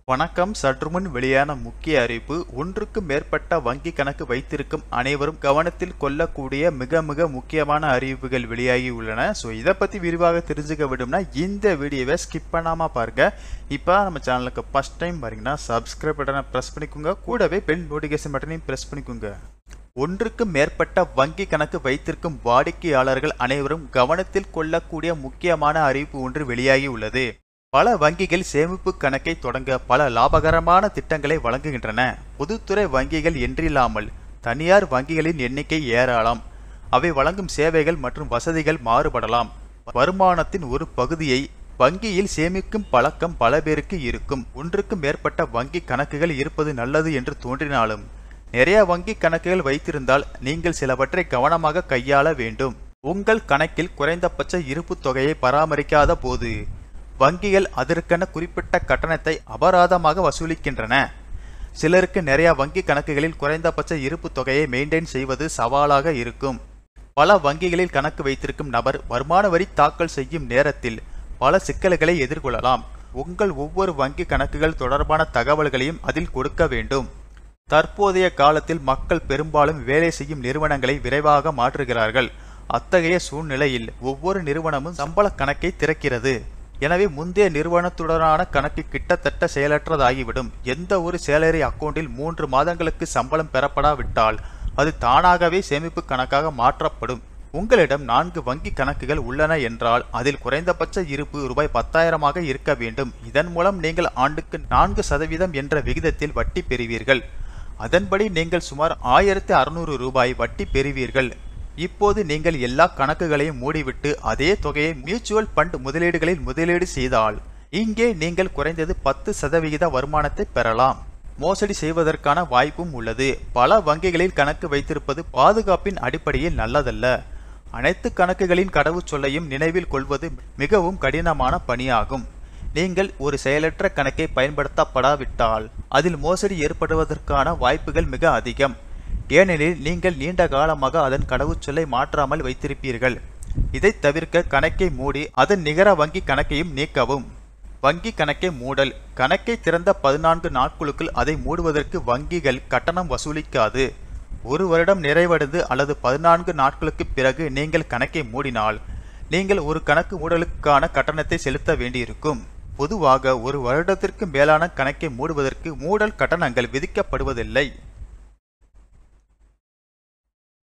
வணக்கம் சற்றுமுன் வெளியான முக்கிய அறிவிப்பு ஒன்றுக்கு மேற்பட்ட வங்கி கணக்கு வைத்திருக்கும் அனைவரும் கவனத்தில் கொள்ளக்கூடிய மிக மிக முக்கியமான அறிவிப்புகள் வெளியாகி உள்ளன ஸோ இதை பற்றி விரிவாக தெரிஞ்சுக்க விடும்னா இந்த வீடியோவை ஸ்கிப் பண்ணாமல் பாருங்க இப்போ நம்ம சேனலுக்கு ஃபஸ்ட் டைம் பாருங்கன்னா சப்ஸ்கிரைப் பட்டனை ப்ரெஸ் பண்ணிக்கோங்க கூடவே பெல் நோட்டிஃபிகேஷன் பட்டனையும் ப்ரெஸ் பண்ணிக்கோங்க ஒன்றுக்கு மேற்பட்ட வங்கி கணக்கு வைத்திருக்கும் வாடிக்கையாளர்கள் அனைவரும் கவனத்தில் கொள்ளக்கூடிய முக்கியமான அறிவிப்பு ஒன்று வெளியாகி உள்ளது பல வங்கிகள் சேமிப்பு கணக்கை தொடங்க பல லாபகரமான திட்டங்களை வழங்குகின்றன பொதுத்துறை வங்கிகள் என்றில்லாமல் தனியார் வங்கிகளின் எண்ணிக்கை ஏராளம் அவை வழங்கும் சேவைகள் மற்றும் வசதிகள் மாறுபடலாம் வருமானத்தின் ஒரு பகுதியை வங்கியில் சேமிக்கும் பழக்கம் பல பேருக்கு இருக்கும் ஒன்றுக்கு மேற்பட்ட வங்கி கணக்குகள் இருப்பது நல்லது என்று தோன்றினாலும் நிறைய வங்கி கணக்குகள் வைத்திருந்தால் நீங்கள் சிலவற்றை கவனமாக கையாள வேண்டும் உங்கள் கணக்கில் குறைந்தபட்ச இருப்பு தொகையை பராமரிக்காத போது வங்கிகள் அதற்கென குறிப்பிட்ட கட்டணத்தை அபராதமாக வசூலிக்கின்றன சிலருக்கு நிறைய வங்கி கணக்குகளில் குறைந்தபட்ச இருப்பு தொகையை மெயின்டைன் செய்வது சவாலாக இருக்கும் பல வங்கிகளில் கணக்கு வைத்திருக்கும் நபர் வருமான வரி தாக்கல் செய்யும் நேரத்தில் பல சிக்கல்களை எதிர்கொள்ளலாம் உங்கள் ஒவ்வொரு வங்கி கணக்குகள் தொடர்பான தகவல்களையும் அதில் கொடுக்க வேண்டும் தற்போதைய காலத்தில் மக்கள் பெரும்பாலும் வேலை செய்யும் நிறுவனங்களை விரைவாக மாற்றுகிறார்கள் அத்தகைய சூழ்நிலையில் ஒவ்வொரு நிறுவனமும் சம்பள கணக்கை திறக்கிறது எனவே முந்தைய நிறுவனத்துடனான கணக்கு கிட்டத்தட்ட செயலற்றதாகிவிடும் எந்த ஒரு சேலரி அக்கவுண்டில் மூன்று மாதங்களுக்கு சம்பளம் பெறப்படாவிட்டால் அது தானாகவே சேமிப்பு கணக்காக மாற்றப்படும் உங்களிடம் நான்கு வங்கி கணக்குகள் உள்ளன என்றால் அதில் குறைந்தபட்ச இருப்பு ரூபாய் பத்தாயிரமாக இருக்க வேண்டும் இதன் மூலம் நீங்கள் ஆண்டுக்கு நான்கு சதவீதம் என்ற விகிதத்தில் வட்டி பெறுவீர்கள் அதன்படி நீங்கள் சுமார் ஆயிரத்தி அறுநூறு ரூபாய் வட்டி பெறுவீர்கள் இப்போது நீங்கள் எல்லா கணக்குகளையும் மூடிவிட்டு அதே தொகையை மியூச்சுவல் ஃபண்ட் முதலீடுகளில் முதலீடு செய்தால் இங்கே நீங்கள் குறைந்தது பத்து சதவிகித வருமானத்தை பெறலாம் மோசடி செய்வதற்கான வாய்ப்பும் உள்ளது பல வங்கிகளில் கணக்கு வைத்திருப்பது பாதுகாப்பின் அடிப்படையில் நல்லதல்ல அனைத்து கணக்குகளின் கடவுச்சொல்லையும் நினைவில் கொள்வது மிகவும் கடினமான பணியாகும் நீங்கள் ஒரு செயலற்ற கணக்கை பயன்படுத்தப்படாவிட்டால் அதில் மோசடி ஏற்படுவதற்கான வாய்ப்புகள் மிக அதிகம் ஏனெனில் நீங்கள் நீண்ட காலமாக அதன் கடவுச்சொல்லை மாற்றாமல் வைத்திருப்பீர்கள் இதை தவிர்க்க கணக்கை மூடி அதன் நிகர வங்கி கணக்கையும் நீக்கவும் வங்கி கணக்கை மூடல் கணக்கை திறந்த பதினான்கு நாட்களுக்குள் அதை மூடுவதற்கு வங்கிகள் கட்டணம் வசூலிக்காது ஒரு வருடம் நிறைவடைந்து அல்லது பதினான்கு நாட்களுக்கு பிறகு நீங்கள் கணக்கை மூடினால் நீங்கள் ஒரு கணக்கு மூடலுக்கான கட்டணத்தை செலுத்த வேண்டியிருக்கும் பொதுவாக ஒரு வருடத்திற்கு மேலான கணக்கை மூடுவதற்கு மூடல் கட்டணங்கள் விதிக்கப்படுவதில்லை